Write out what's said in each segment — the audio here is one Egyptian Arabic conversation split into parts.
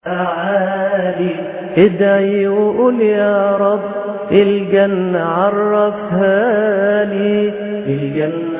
عالي ادعي وقول يا رب الجنة عرفها لي الجنة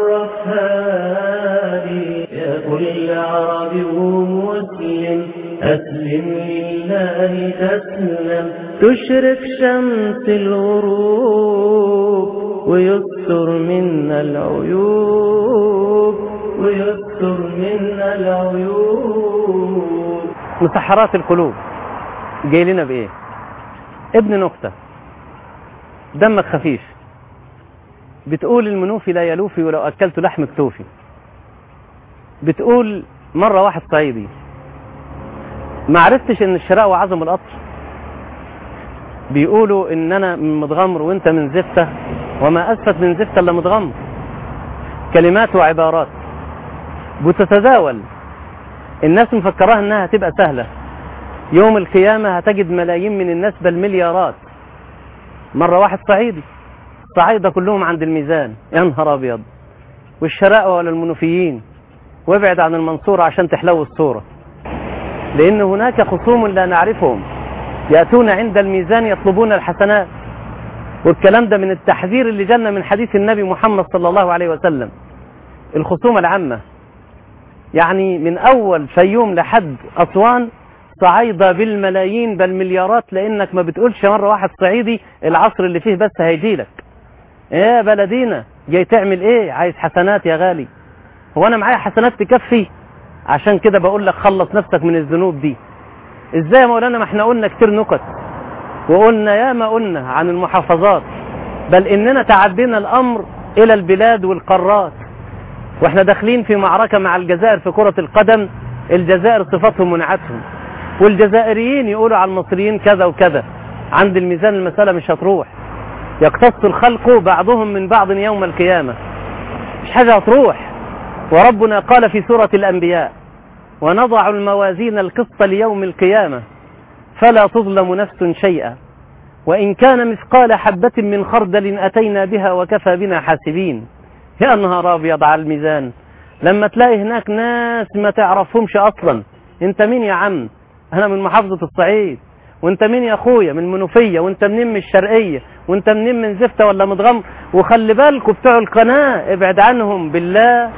عرفها لي يا كل عربي ومسلم أسلم لله تسلم تشرق شمس الغروب ويستر منا العيوب ويستر منا العيوب مسحرات القلوب جاي لنا بايه ابن نكتة دمك خفيف بتقول المنوفي لا يلوفي ولو اكلت لحم كتوفي بتقول مرة واحد صعيدي ما عرفتش ان الشراء وعظم القطر بيقولوا ان انا من متغمر وانت من زفتة وما اسفت من زفتة الا متغمر كلمات وعبارات بتتداول الناس مفكراها انها هتبقى سهلة يوم القيامة هتجد ملايين من الناس بل مليارات مرة واحد صعيدي الصعايدة كلهم عند الميزان يا نهار ابيض والشراء ولا المنوفيين وابعد عن المنصورة عشان تحلو الصورة لان هناك خصوم لا نعرفهم يأتون عند الميزان يطلبون الحسنات والكلام ده من التحذير اللي جانا من حديث النبي محمد صلى الله عليه وسلم الخصومة العامة يعني من أول فيوم لحد أسوان صعيدة بالملايين بل مليارات لأنك ما بتقولش مرة واحد صعيدي العصر اللي فيه بس هيجيلك ايه بلدينا جاي تعمل ايه عايز حسنات يا غالي هو انا معايا حسنات تكفي عشان كده بقول لك خلص نفسك من الذنوب دي ازاي يا مولانا ما احنا قلنا كتير نكت وقلنا يا ما قلنا عن المحافظات بل اننا تعدينا الامر الى البلاد والقارات واحنا داخلين في معركة مع الجزائر في كرة القدم الجزائر صفاتهم منعتهم والجزائريين يقولوا على المصريين كذا وكذا عند الميزان المسألة مش هتروح يقتص الخلق بعضهم من بعض يوم القيامة مش حاجة هتروح وربنا قال في سورة الأنبياء ونضع الموازين القسط ليوم القيامة فلا تظلم نفس شيئا وإن كان مثقال حبة من خردل أتينا بها وكفى بنا حاسبين يا نهار أبيض على الميزان لما تلاقي هناك ناس ما تعرفهمش أصلا أنت مين يا عم أنا من محافظة الصعيد وانت مين يا اخويا من المنوفية وانت منين من الشرقية وانت منين من زفتة ولا متغمر وخلي بالكوا بتوع القناة ابعد عنهم بالله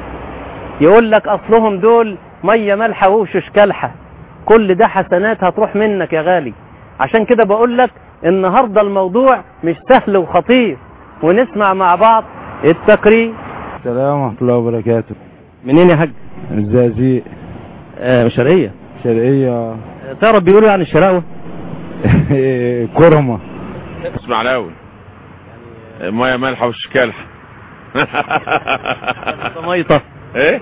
يقول لك اصلهم دول مية مالحة ووشش كالحة كل ده حسنات هتروح منك يا غالي عشان كده بقول لك النهاردة الموضوع مش سهل وخطير ونسمع مع بعض التقرير السلام ورحمة الله وبركاته منين يا حاج الزقازيق آه شرقية شرقية آه، تعرف بيقولوا عن الشراوة كرمة اسماعيلاوي ميه مالحه والشكالحه ميطة ايه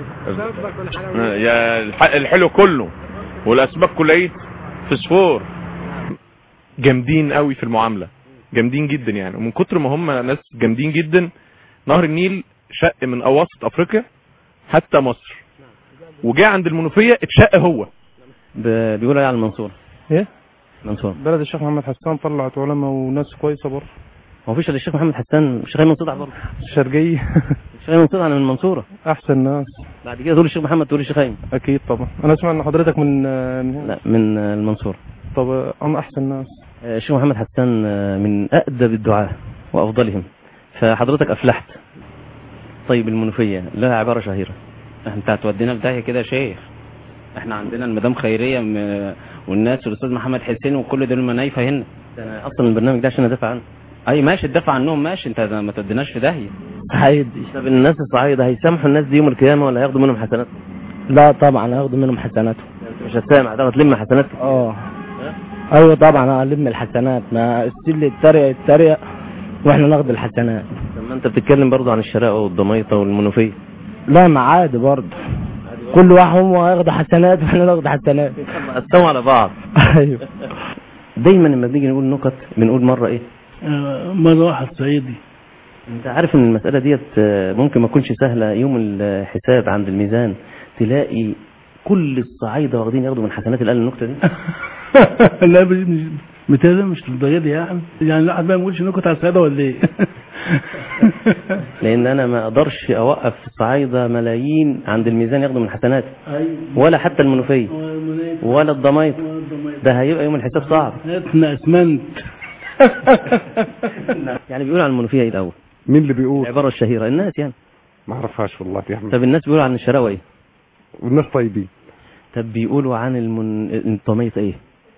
يا الح- الحلو كله والاسماك كلها فسفور جامدين قوي في المعامله جامدين جدا يعني ومن كتر ما هم ناس جامدين جدا نهر النيل شق من اواسط افريقيا حتى مصر وجاء عند المنوفيه اتشق هو ب- بيقولوا ايه على المنصورة ايه منصورة بلد الشيخ محمد حسان طلعت علماء وناس كويسة برضه هو فيش الا الشيخ محمد حسان الشيخ ايمن صدع برضه الشرقية الشيخ ايمن صدع من المنصورة احسن ناس بعد كده تقول الشيخ محمد تقول الشيخ ايمن اكيد طبعا انا اسمع ان حضرتك من من- لا من آه، المنصورة طب انا احسن ناس آه، الشيخ محمد حسان آه، من أأدب الدعاة وأفضلهم فحضرتك أفلحت طيب المنوفية لها عبارة شهيرة انت هتودينا في داهيه كده يا شيخ احنا عندنا المدام خيريه م... والناس والاستاذ محمد حسين وكل دول منايفه هنا أنا أصلا البرنامج ده عشان أدافع عنه اي ماشي تدافع عنهم ماشي انت ما توديناش في داهيه صعيدي طب الناس الصعايدة هيسامحوا الناس دي يوم القيامة ولا هياخدوا منهم حسنات؟ لا طبعا هاخد منهم حسناتهم مش هتسامع ده تلم حسنات اه ايوه طبعا هلم الحسنات ما السل يتريق يتريق واحنا ناخد الحسنات لما أنت بتتكلم برضه عن الشراء والضميطة والمنوفية لا ما عادي برضه كل واحد هم هياخدوا حسنات واحنا ناخد حسنات قسموا على بعض ايوه دايما لما بنيجي نقول نكت بنقول مرة إيه؟ مرة واحد صعيدي انت عارف ان المسألة ديت آه، ممكن ما تكونش سهلة يوم الحساب عند الميزان تلاقي كل الصعايدة واخدين ياخدوا من حسنات اللي قال النكتة دي لا مش مش متهيألي مش للدرجة دي يعني يعني الواحد بقى ما يقولش نكت على السعادة ولا ايه؟ لان انا ما اقدرش اوقف الصعايدة ملايين عند الميزان ياخدوا من حسناتي ايوه ولا حتى المنوفية ولا الضميط ده هيبقى يوم الحساب صعب احنا اسمنت يعني بيقولوا عن المنوفيه ايه الاول مين اللي بيقول العباره الشهيره الناس يعني ما اعرفهاش والله يا احمد طب الناس بيقولوا عن الشراوه ايه والناس طيبين طب بيقولوا عن المن... الضميط ايه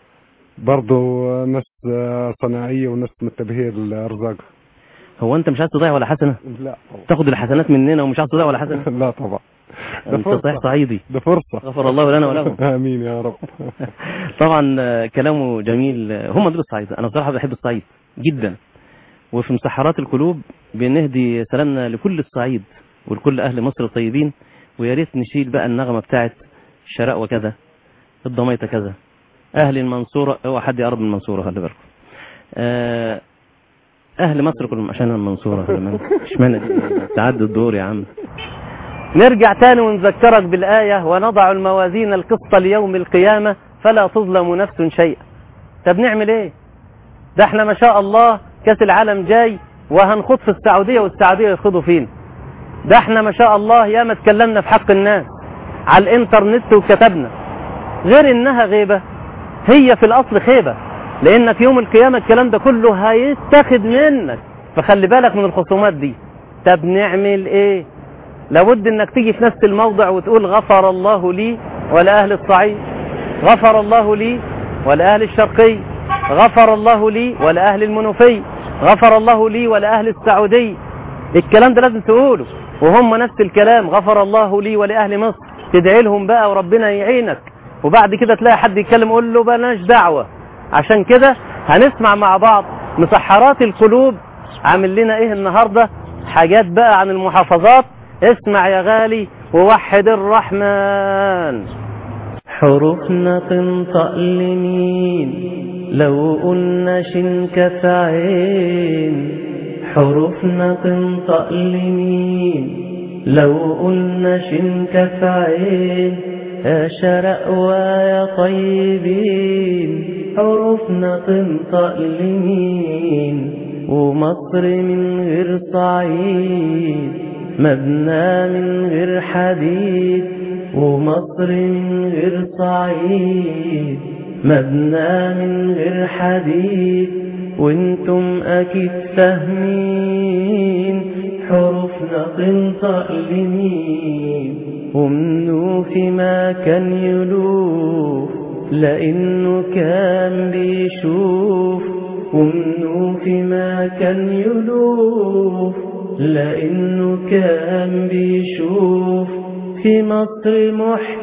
برضه ناس صناعيه وناس متبهيه الارزاق هو انت مش عايز تضيع ولا حسنه لا تاخد الحسنات مننا ومش عايز تضيع ولا حسنه لا طبعا ده انت صحيح فرصة. صعيدي ده فرصه غفر الله لنا ولهم امين يا رب طبعا آه، كلامه جميل آه، هم دول الصعيد انا بصراحه بحب الصعيد جدا وفي مسحرات القلوب بنهدي سلامنا لكل الصعيد ولكل اهل مصر الطيبين ويا ريت نشيل بقى النغمه بتاعت الشراء وكذا الضميطه كذا اهل المنصوره اوعى حد يقرب من المنصوره خلي بالكم آه، اهل مصر كلهم عشان المنصوره خلي بالك. اشمعنى دي تعدي الدور يا عم نرجع تاني ونذكرك بالآية ونضع الموازين القسط ليوم القيامة فلا تظلم نفس شيئا طب نعمل ايه ده احنا ما شاء الله كاس العالم جاي وهنخوض في السعودية والسعودية يخوضوا فينا ده احنا ما شاء الله ياما اتكلمنا في حق الناس على الانترنت وكتبنا غير انها غيبة هي في الاصل خيبة لانك يوم القيامة الكلام ده كله هيتاخد منك فخلي بالك من الخصومات دي طب نعمل ايه لابد انك تيجي في نفس الموضع وتقول غفر الله لي ولأهل الصعيد غفر الله لي ولأهل الشرقي غفر الله لي ولأهل المنوفي غفر الله لي ولأهل السعودي الكلام ده لازم تقوله وهم نفس الكلام غفر الله لي ولأهل مصر تدعي لهم بقى وربنا يعينك وبعد كده تلاقي حد يتكلم قول له بلاش دعوة عشان كده هنسمع مع بعض مسحرات القلوب عامل لنا ايه النهاردة حاجات بقى عن المحافظات اسمع يا غالي ووحد الرحمن حروفنا تنطق لمين لو قلنا شن كفعين حروفنا تنطق لمين لو قلنا شن كفعين يا شرق ويا طيبين حروفنا تنطق لمين ومصر من غير صعيد مبنى من غير حديد ومصر من غير صعيد مبنى من غير حديد وانتم اكيد فاهمين حروفنا تنطق لمين ومنو ما كان يلوف لانه كان بيشوف ومنو ما كان يلوف لانه كان بيشوف في مصر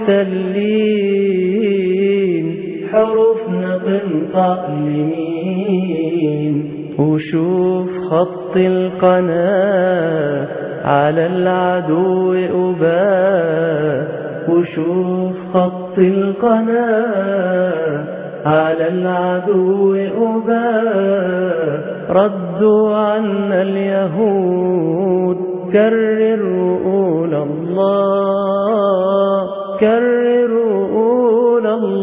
محتلين حروفنا تنطق لمين وشوف خط القناة على العدو أباه وشوف خط القناة على العدو أباه ردوا عنا اليهود كرروا قول الله كرروا قول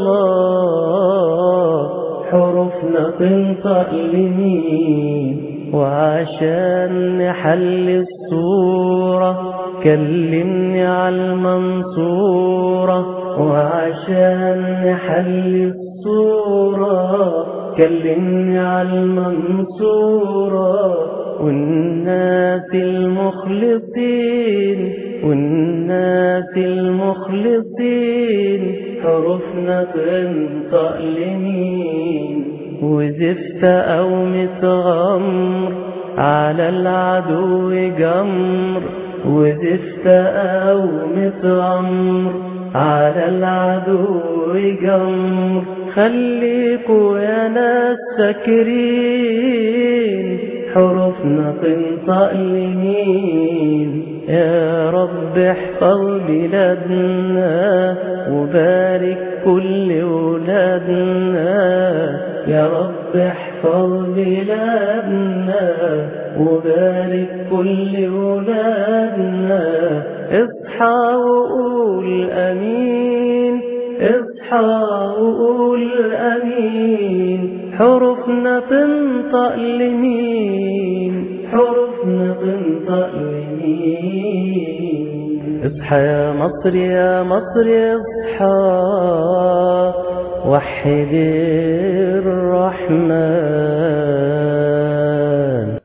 الله حروفنا تنطق لمين وعشان نحل الصورة كلمني على المنصورة وعشان نحل الصورة كلمني على المنصورة والناس المخلصين والناس المخلصين حروفنا تنطق لمين وزفت أو متغمر على العدو جمر وزفت أو متغمر على العدو جمر خليكوا يا ناس ساكرين حروفنا تنطق لمين يا رب احفظ بلادنا وبارك كل ولادنا يا رب احفظ بلادنا وبارك كل ولادنا اصحى وقول امين اصحى وقول امين حروفنا تنطق لمين حروفنا تنطق لمين اصحى يا مصر يا مصر اصحى وحد الرحمن